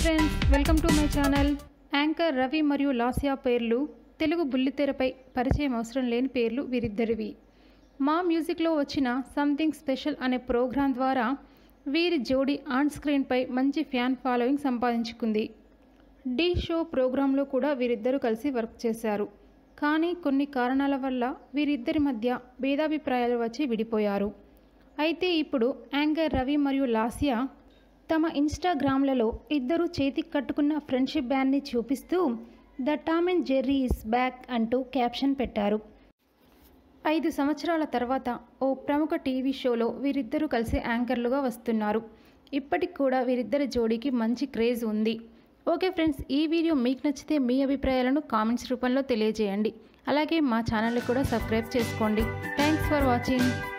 friends welcome to my channel anchor Ravi మరియు లాసియా పేర్లు తెలుగు బుల్లితెరపై పరిచయం అవసరం లేని పేర్లు వీరిద్దరివి మా మ్యూజిక్లో వచ్చిన సంథింగ్ స్పెషల్ అనే ప్రోగ్రాం ద్వారా వీరి జోడీ ఆన్ స్క్రీన్పై మంచి ఫ్యాన్ ఫాలోయింగ్ సంపాదించుకుంది డి షో ప్రోగ్రాంలో కూడా వీరిద్దరూ కలిసి వర్క్ చేశారు కానీ కొన్ని కారణాల వల్ల వీరిద్దరి మధ్య భేదాభిప్రాయాలు వచ్చి విడిపోయారు అయితే ఇప్పుడు యాంకర్ రవి మరియు లాసియా తమ ఇన్స్టాగ్రామ్లలో ఇద్దరు చేతికి కట్టుకున్న ఫ్రెండ్షిప్ బ్యాండ్ని చూపిస్తూ the Tom and Jerry is back అంటూ క్యాప్షన్ పెట్టారు ఐదు సంవత్సరాల తర్వాత ఓ ప్రముఖ టీవీ షోలో వీరిద్దరూ కలిసి యాంకర్లుగా వస్తున్నారు ఇప్పటికి కూడా వీరిద్దరి జోడీకి మంచి క్రేజ్ ఉంది ఓకే ఫ్రెండ్స్ ఈ వీడియో మీకు నచ్చితే మీ అభిప్రాయాలను కామెంట్స్ రూపంలో తెలియజేయండి అలాగే మా ఛానల్ని కూడా సబ్స్క్రైబ్ చేసుకోండి థ్యాంక్స్ ఫర్ వాచింగ్